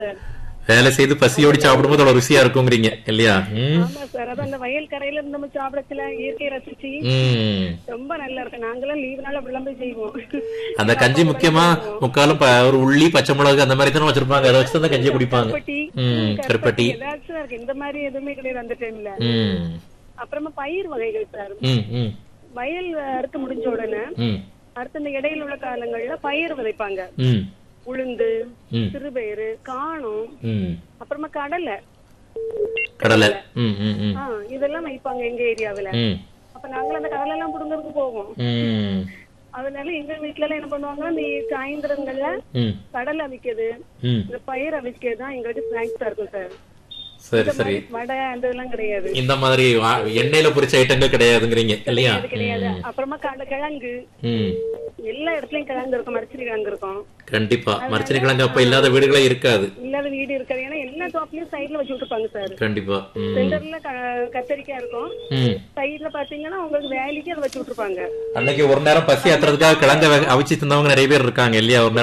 sir வேலை செய்து பசியோடி சாப்பிடும்போது அவ்வளவு ருசியா இருக்குங்கிறீங்க இல்லையா ம் ஆமா சார் அதான் அந்த வயல் கரையில இருந்து நம்ம சாப்பிடத்துல இயற்கையை ரசிச்சு ம் ரொம்ப நல்லா இருக்கு நாங்களாம் லீவுனால அப்படிலாம் போய் செய்வோம் அந்த கஞ்சி முக்கியமா முக்காலும் ப- ஒரு உள்ளி பச்சை மிளகு அந்த மாதிரி தானே வச்சிருப்பாங்க அதை வச்சு தான் கஞ்சி குடிப்பாங்க கருப்பட்டி ம் கருப்பட்டி ஏதாச்சும் இருக்கு இந்த மாதிரி எதுவுமே கிடையாது அந்த டைம்ல ம் அப்புறமா பயிர் வகைகள் சார் ம் ம் வயல் அறுத்து முடிஞ்ச உடனே ம் அடுத்த இந்த இடையில உள்ள காலங்கள்ல பயிர் விதைப்பாங்க ம் உளுந்து ம் சிறுபயிறு காணம் ம் அப்புறமா கடலை கடலை ம் ம் ம் ஆ இதெல்லாம் வைப்பாங்க எங்க ஏரியாவுல ம் அப்ப நாங்களும் அந்த கடலை எல்லாம் புடுங்கறதுக்கு போவோம் ம் அதனால எங்க வீட்ல எல்லாம் என்ன பண்ணுவாங்கன்னா இந்த சாயந்தரங்கள்ல ம் கடலை அவிக்கிறது ம் இந்த பயிர் அவிக்கிறது தான் எங்களுக்கு ஸ்நாக்ஸா இருக்கும் சார் சரி சரி வடை அந்த இதெல்லாம் கிடையாது இந்த மாதிரி வா- எண்ணெயில பொரிச்ச ஐட்டங்கள் கிடையாதுங்கிறீங்க இல்லையா அது கிடையாது அப்புறமா கடலை கிழங்கு ம் எல்லா இடத்துலயும் கிழங்கு இருக்கும் மரச்செடி கிழங்கு இருக்கும் கண்டிப்பா மரச்சனி கிழங்கு அப்ப இல்லாத வீடுகளே இருக்காது இல்லாத வீடு இருக்காது ஏன்னா எல்லா தோப்புலயும் சைடுல வச்சு விட்டுருப்பாங்க சார் கண்டிப்பா ம் சென்டர்ல க- கத்தரிக்காய் இருக்கும் ம் சைடுல பாத்தீங்கன்னா உங்களுக்கு வேலைக்கு அதை வச்சு விட்டுருப்பாங்க அன்னைக்கு ஒரு நேரம் பசி ஆத்துறதுக்காக கிழங்க அவிச்சு தின்னவங்க நிறைய பேர் இருக்காங்க இல்லையா ஒரு நேரம்